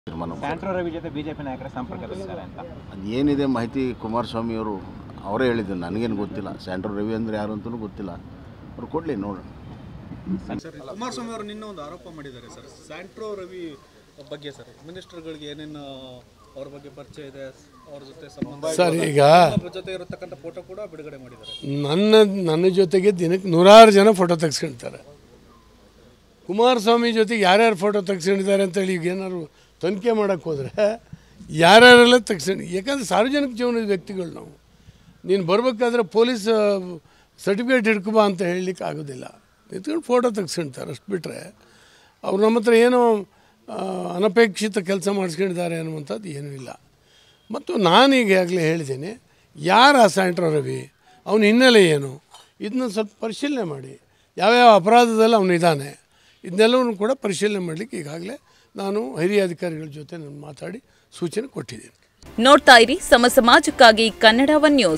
ತೀರ್ಮಾನ ಸ್ಯಾಂಟ್ರೋ ರವಿ ಜೊತೆ ಬಿಜೆಪಿ ನಾಯಕರ ಸಂಪರ್ಕದಲ್ಲಿದ್ದಾರೆ ಅಂತ ಅದು ಏನಿದೆ ಮಾಹಿತಿ ಕುಮಾರಸ್ವಾಮಿ ಅವರು ಅವರೇ ಹೇಳಿದ್ದು ನನಗೇನು ಗೊತ್ತಿಲ್ಲ ಸ್ಯಾಂಡ್ರೋ ರವಿ ಅಂದರೆ ಯಾರು ಅಂತಲೂ ಗೊತ್ತಿಲ್ಲ ಅವ್ರು ಕೊಡಲಿ ನೋಡೋಣ ಸರ್ ಕುಮಾರಸ್ವಾಮಿ ಅವರು ನಿನ್ನೆ ಒಂದು ಆರೋಪ ಮಾಡಿದ್ದಾರೆ ಸರ್ ಸ್ಯಾಂಟ್ರೋ ರವಿ ಬಗ್ಗೆ ಸರ್ ಮಿನಿಸ್ಟರ್ಗಳಿಗೆ ಏನೇನು ಅವ್ರ ಬಗ್ಗೆ ಪರಿಚಯ ಇದೆ ಅವ್ರ ಜೊತೆ ಸಂಬಂಧ ಸರ್ ಈಗ ಅವ್ರ ಜೊತೆ ಇರತಕ್ಕಂಥ ಫೋಟೋ ಕೂಡ ಬಿಡುಗಡೆ ಮಾಡಿದ್ದಾರೆ ನನ್ನ ನನ್ನ ಜೊತೆಗೆ ದಿನಕ್ಕೆ ನೂರಾರು ಜನ ಫೋಟೋ ತೆಗೆಸ್ಕೊಳ್ತಾರೆ ಕುಮಾರಸ್ವಾಮಿ ಜೊತೆಗೆ ಯಾರ್ಯಾರು ಫೋಟೋ ತೆಗೆಸ್ಕೊಂಡಿದ್ದಾರೆ ಅಂತೇಳಿ ಈಗ ಏನಾದ್ರು ತನಿಖೆ ಮಾಡೋಕ್ಕೆ ಹೋದರೆ ಯಾರ್ಯಾರೆಲ್ಲ ತೆಗ್ಸ್ಕೊಂಡು ಯಾಕಂದ್ರೆ ಸಾರ್ವಜನಿಕ ಜೀವನದ ವ್ಯಕ್ತಿಗಳು ನಾವು ನೀನು ಬರಬೇಕಾದ್ರೆ ಪೊಲೀಸ್ ಸರ್ಟಿಫಿಕೇಟ್ ಹಿಡ್ಕೊಬಾ ಅಂತ ಹೇಳಲಿಕ್ಕೆ ಆಗೋದಿಲ್ಲ ನಿಂತ್ಕೊಂಡು ಫೋಟೋ ತೆಗೆಸ್ಕೊಳ್ತಾರೆ ಅಷ್ಟು ಬಿಟ್ಟರೆ ಅವ್ರು ನಮ್ಮ ಹತ್ರ ಏನೋ ಆ, ಅನಪೇಕ್ಷಿತ ಕೆಲಸ ಮಾಡಿಸ್ಕೊಂಡಿದ್ದಾರೆ ಅನ್ನುವಂಥದ್ದು ಏನೂ ಇಲ್ಲ ಮತ್ತು ನಾನು ಈಗಾಗಲೇ ಹೇಳಿದ್ದೇನೆ ಯಾರ ಸ್ಯಾಂಟ್ರೋ ರವಿ ಅವನ ಹಿನ್ನೆಲೆ ಏನು ಇದನ್ನ ಸ್ವಲ್ಪ ಪರಿಶೀಲನೆ ಮಾಡಿ ಯಾವ್ಯಾವ ಅಪರಾಧದಲ್ಲಿ ಅವನು ಇದ್ದಾನೆ ಇದನ್ನೆಲ್ಲವನ್ನು ಕೂಡ ಪರಿಶೀಲನೆ ಮಾಡಲಿಕ್ಕೆ ಈಗಾಗಲೇ ನಾನು ಹಿರಿಯ ಅಧಿಕಾರಿಗಳ ಜೊತೆ ನಾನು ಮಾತಾಡಿ ಸೂಚನೆ ಕೊಟ್ಟಿದ್ದೀನಿ ನೋಡ್ತಾ ಇರಿ ಸಮ ಸಮಾಜಕ್ಕಾಗಿ ಕನ್ನಡ ಒನ್ ನ್ಯೂಸ್